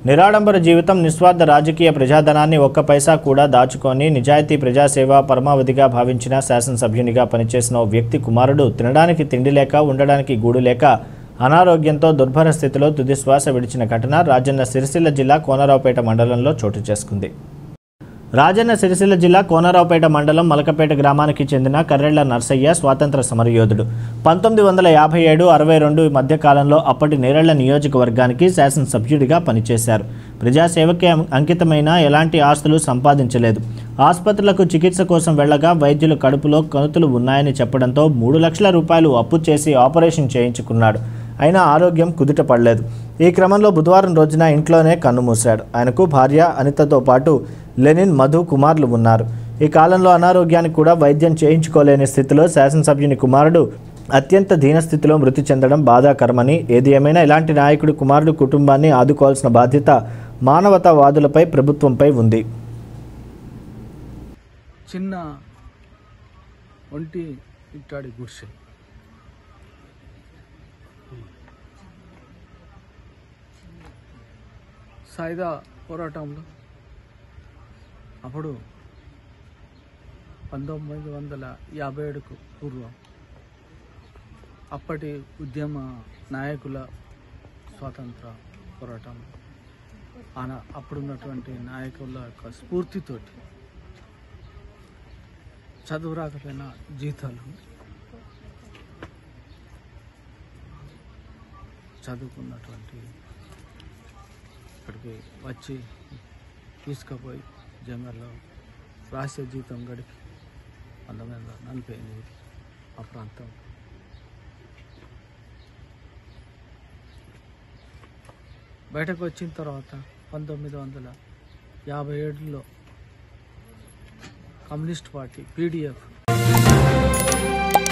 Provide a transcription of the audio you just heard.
నిరాడంబర జీవితం నిస్వార్థ రాజకీయ ప్రజాధనాన్ని ఒక్క పైసా కూడా దాచుకొని నిజాయితీ ప్రజాసేవ పరమావధిగా భావించిన శాసనసభ్యునిగా పనిచేసిన ఓ వ్యక్తి కుమారుడు తినడానికి తిండి లేక ఉండడానికి గూడు లేక అనారోగ్యంతో దుర్భర స్థితిలో తుది శ్వాస విడిచిన ఘటన రాజన్న సిరిసిల్ల జిల్లా కోనరావుపేట మండలంలో చోటు చేసుకుంది రాజన్న సిరిసిల్ల జిల్లా కోనరావుపేట మండలం మలకపేట గ్రామానికి చెందిన కర్రెళ్ల నర్సయ్య స్వాతంత్ర సమరయోధుడు పంతొమ్మిది వందల యాభై ఏడు అరవై రెండు మధ్య కాలంలో అప్పటి నేరెళ్ల నియోజకవర్గానికి శాసనసభ్యుడిగా పనిచేశారు ప్రజాసేవకి అం- అంకితమైన ఎలాంటి ఆస్తులు సంపాదించలేదు ఆసుపత్రులకు చికిత్స కోసం వెళ్ళగా వైద్యులు కడుపులో కణుతులు ఉన్నాయని చెప్పడంతో మూడు లక్షల రూపాయలు అప్పు చేసి ఆపరేషన్ చేయించుకున్నాడు అయినా ఆరోగ్యం కుదుట పడలేదు ఈ క్రమంలో బుధవారం రోజున ఇంట్లోనే కన్నుమూశాడు ఆయనకు భార్య అనితతో పాటు లెనిన్ మధు కుమార్లు ఉన్నారు ఈ కాలంలో అనారోగ్యానికి కూడా వైద్యం చేయించుకోలేని స్థితిలో శాసనసభ్యుని కుమారుడు అత్యంత దీనస్థితిలో మృతి చెందడం బాధాకరమని ఏది ఏమైనా ఇలాంటి నాయకుడి కుమారుడు కుటుంబాన్ని ఆదుకోవాల్సిన బాధ్యత మానవతావాదులపై ప్రభుత్వంపై ఉంది చిన్న ఒంటి ఇట్టాడి గుడిసె సాయుధ పోరాటంలో అప్పుడు పంతొమ్మిది వందల యాభై ఏడుకు పూర్వం అప్పటి ఉద్యమ నాయకుల స్వాతంత్ర పోరాటం ఆన అప్పుడున్నటువంటి నాయకుల యొక్క స్ఫూర్తితోటి చదువు రాకపోయినా జీతాలు చదువుకున్నటువంటి ఇక్కడికి వచ్చి తీసుకుపోయి జంగల్లో రాసే జీతం గడిపి పంతొమ్మిది వందల నలభై ఎనిమిది ఆ ప్రాంతం బయటకు వచ్చిన తర్వాత పంతొమ్మిది వందల యాభై ఏడులో కమ్యూనిస్ట్ పార్టీ పీడిఎఫ్